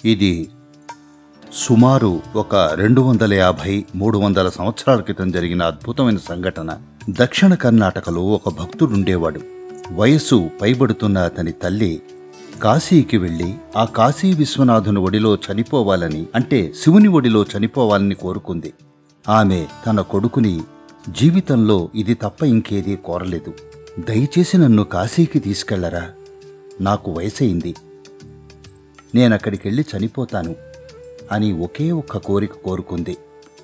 ఇది సుమారు ఒక రెండు వందల యాభై మూడు వందల సంవత్సరాల క్రితం జరిగిన అద్భుతమైన సంఘటన దక్షిణ కర్ణాటకలో ఒక భక్తుడుండేవాడు వయస్సు పైబడుతున్న అతని తల్లి కాశీకి వెళ్లి ఆ కాశీ విశ్వనాథుని ఒడిలో చనిపోవాలని అంటే శివుని ఒడిలో చనిపోవాలని కోరుకుంది ఆమె తన కొడుకుని జీవితంలో ఇది తప్ప ఇంకేదీ కోరలేదు దయచేసి నన్ను కాశీకి తీసుకెళ్లరా నాకు వయసయింది నేనక్కడికెళ్ళి చనిపోతాను అని ఒకే ఒక్క కోరిక కోరుకుంది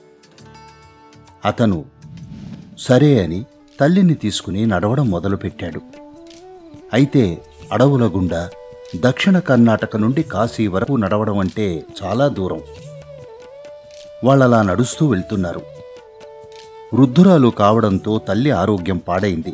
అతను సరే అని తల్లిని తీసుకుని నడవడం మొదలుపెట్టాడు అయితే అడవుల గుండా దక్షిణ కర్ణాటక నుండి కాశీ వరకు నడవడం అంటే చాలా దూరం వాళ్ళలా నడుస్తూ వెళ్తున్నారు వృద్ధురాలు కావడంతో తల్లి ఆరోగ్యం పాడైంది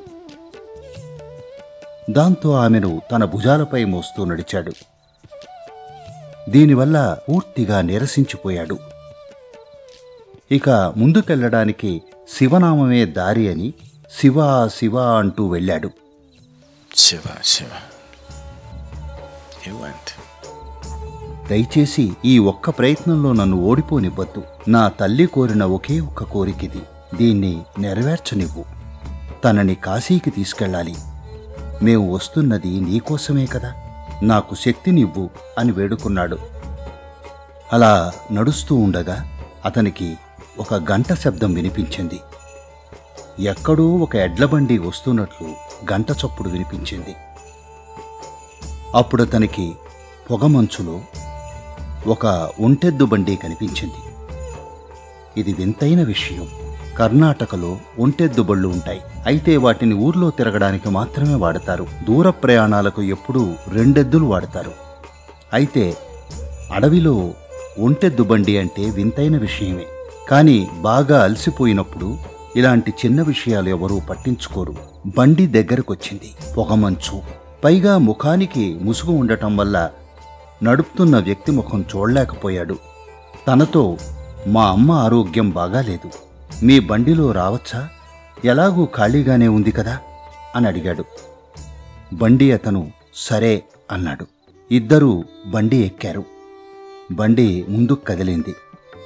దాంతో ఆమెను తన భుజాలపై మోస్తూ నడిచాడు దీనివల్ల పూర్తిగా నిరసించిపోయాడు ఇక ముందుకెళ్లడానికి శివనామమే దారి అని శివ శివ అంటూ వెళ్ళాడు Shiva, Shiva. He went. దయచేసి ఈ ఒక్క ప్రయత్నంలో నన్ను ఓడిపోనివ్వద్దు నా తల్లి కోరిన ఒకే ఒక్క కోరికిది దీన్ని నెరవేర్చనివ్వు తనని కాశీకి తీసుకెళ్ళాలి మేము వస్తున్నది నీకోసమే కదా నాకు శక్తినివ్వు అని వేడుకున్నాడు అలా నడుస్తూ ఉండగా అతనికి ఒక గంట శబ్దం వినిపించింది ఎక్కడో ఒక ఎడ్లబండి వస్తున్నట్లు గంట చప్పుడు వినిపించింది అప్పుడు అతనికి పొగమంచులో ఒక ఒంటెద్దు బండి కనిపించింది ఇది వింతైన విషయం కర్ణాటకలో ఒంటెద్దు బళ్ళు ఉంటాయి అయితే వాటిని ఊర్లో తిరగడానికి మాత్రమే వాడతారు దూర ప్రయాణాలకు ఎప్పుడూ రెండెద్దులు వాడతారు అయితే అడవిలో ఒంటెద్దు బండి అంటే వింతైన విషయమే కానీ బాగా అలసిపోయినప్పుడు ఇలాంటి చిన్న విషయాలు ఎవరూ పట్టించుకోరు బండి దగ్గరకొచ్చింది పొగమంచు పైగా ముఖానికి ముసుగు ఉండటం వల్ల నడుపుతున్న వ్యక్తి ముఖం చూడలేకపోయాడు తనతో మా అమ్మ ఆరోగ్యం బాగాలేదు మీ బండిలో రావచ్చా ఎలాగూ ఖాళీగానే ఉంది కదా అని అడిగాడు బండి అతను సరే అన్నాడు ఇద్దరూ బండి ఎక్కారు బండి ముందుకు కదిలింది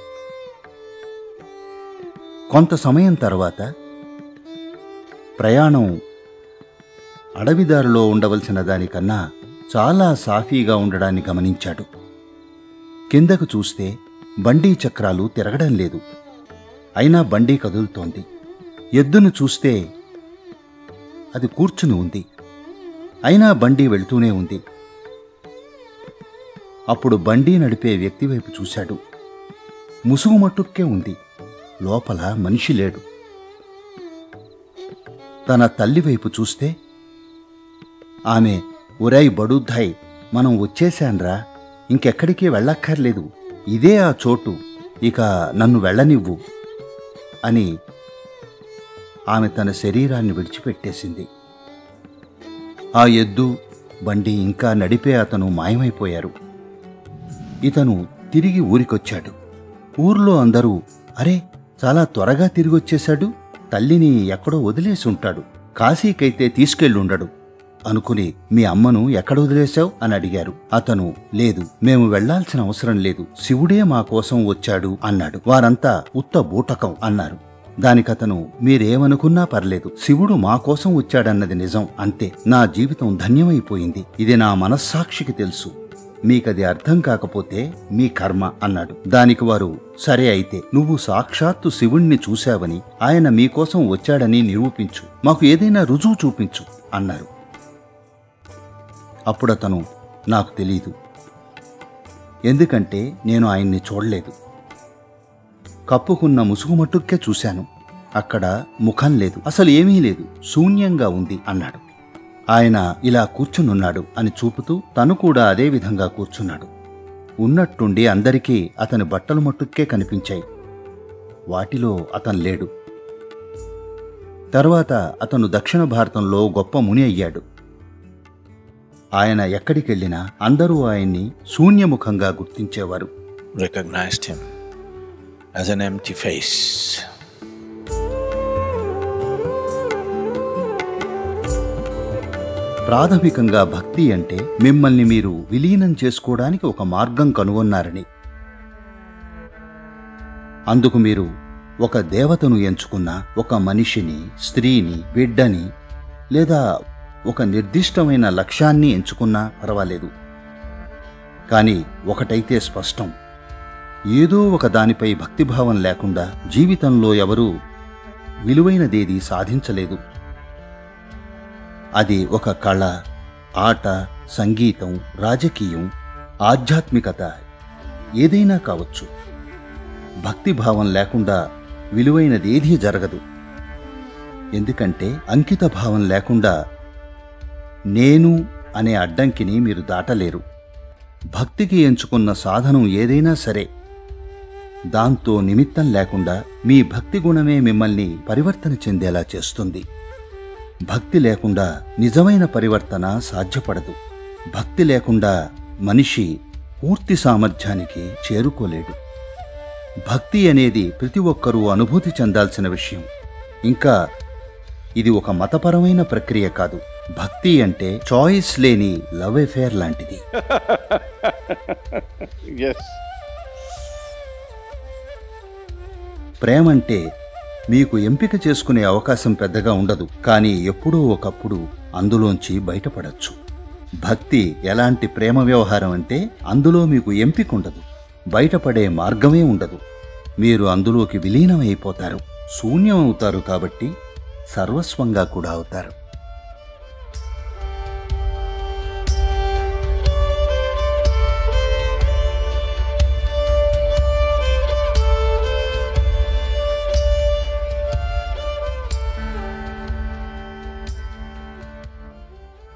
కొంత సమయం తర్వాత ప్రయాణం అడవిదారిలో ఉండవలసిన దానికన్నా చాలా సాఫీగా ఉండడాన్ని గమనించాడు కిందకు చూస్తే బండి చక్రాలు తిరగడం లేదు అయినా బండి కదులుతోంది ఎద్దును చూస్తే అది కూర్చుని ఉంది అయినా బండి వెళ్తూనే ఉంది అప్పుడు బండి నడిపే వ్యక్తి వైపు చూశాడు ముసుగు మట్టుక్కే ఉంది లోపల మనిషి లేడు తన తల్లి వైపు చూస్తే ఆమె ఒరై బడుద్దాయ్ మనం వచ్చేశాన్రా ఇంకెక్కడికి వెళ్ళక్కర్లేదు ఇదే ఆ చోటు ఇక నన్ను వెళ్ళనివ్వు అని ఆమె తన శరీరాన్ని విడిచిపెట్టేసింది ఆ ఎద్దు బండి ఇంకా నడిపే అతను మాయమైపోయారు ఇతను తిరిగి ఊరికొచ్చాడు ఊర్లో అందరూ అరే చాలా త్వరగా తిరిగొచ్చేశాడు తల్లిని ఎక్కడో వదిలేసి ఉంటాడు కాశీకైతే తీసుకెళ్ళుండడు అనుకుని మీ అమ్మను ఎక్కడ వదిలేశావు అని అడిగారు అతను లేదు మేము వెళ్లాల్సిన అవసరం లేదు శివుడే మా కోసం వచ్చాడు అన్నాడు వారంతా ఉత్త బూటకం అన్నారు దానికతను మీరేమనుకున్నా పర్లేదు శివుడు మా కోసం వచ్చాడన్నది నిజం అంతే నా జీవితం ధన్యమైపోయింది ఇది నా మనస్సాక్షికి తెలుసు మీకది అర్థం కాకపోతే మీ కర్మ అన్నాడు దానికి వారు సరే అయితే నువ్వు సాక్షాత్తు శివుణ్ణి చూశావని ఆయన మీకోసం వచ్చాడని నిరూపించు మాకు ఏదైనా రుజువు చూపించు అన్నారు అప్పుడతను నాకు తెలీదు ఎందుకంటే నేను ఆయన్ని చూడలేదు కప్పుకున్న ముసుగు మట్టుక్కే చూశాను అక్కడ ముఖం లేదు అసలు ఏమీ లేదు శూన్యంగా ఉంది అన్నాడు ఆయన ఇలా కూర్చునున్నాడు అని చూపుతూ తను కూడా అదే విధంగా కూర్చున్నాడు ఉన్నట్టుండి అందరికీ అతని బట్టలు మట్టుక్కే కనిపించాయి వాటిలో అతను లేడు తర్వాత అతను దక్షిణ భారతంలో గొప్ప ముని అయ్యాడు ఆయన ఎక్కడికెళ్ళినా అందరూ ఆయన్ని శూన్యముఖంగా గుర్తించేవారు Recognized him as an empty face. ప్రాథమికంగా భక్తి అంటే మిమ్మల్ని మీరు విలీనం చేసుకోవడానికి ఒక మార్గం కనుగొన్నారని అందుకు మీరు ఒక దేవతను ఎంచుకున్న ఒక మనిషిని స్త్రీని బిడ్డని లేదా ఒక నిర్దిష్టమైన లక్ష్యాన్ని ఎంచుకున్నా పర్వాలేదు కానీ ఒకటైతే స్పష్టం ఏదో ఒక దానిపై భక్తిభావం లేకుండా జీవితంలో ఎవరూ విలువైనదేది సాధించలేదు అది ఒక కళ ఆట సంగీతం రాజకీయం ఆధ్యాత్మికత ఏదైనా కావచ్చు భక్తిభావం లేకుండా విలువైనదేదీ జరగదు ఎందుకంటే అంకిత భావం లేకుండా నేను అనే అడ్డంకిని మీరు దాటలేరు భక్తికి ఎంచుకున్న సాధనం ఏదైనా సరే దాంతో నిమిత్తం లేకుండా మీ భక్తి గుణమే మిమ్మల్ని పరివర్తన చెందేలా చేస్తుంది భక్తి లేకుండా నిజమైన పరివర్తన సాధ్యపడదు భక్తి లేకుండా మనిషి పూర్తి సామర్థ్యానికి చేరుకోలేడు భక్తి అనేది ప్రతి ఒక్కరూ అనుభూతి చెందాల్సిన విషయం ఇంకా ఇది ఒక మతపరమైన ప్రక్రియ కాదు భక్తి అంటే చాయిస్ లేని లవ్ ఎఫేర్ లాంటిది Yes. ప్రేమంటే మీకు ఎంపిక చేసుకునే అవకాశం పెద్దగా ఉండదు కానీ ఎప్పుడో ఒకప్పుడు అందులోంచి బయటపడచ్చు భక్తి ఎలాంటి ప్రేమ వ్యవహారం అంటే అందులో మీకు ఎంపిక ఉండదు బయటపడే మార్గమే ఉండదు మీరు అందులోకి విలీనమైపోతారు శూన్యం అవుతారు కాబట్టి సర్వస్వంగా కూడా అవుతారు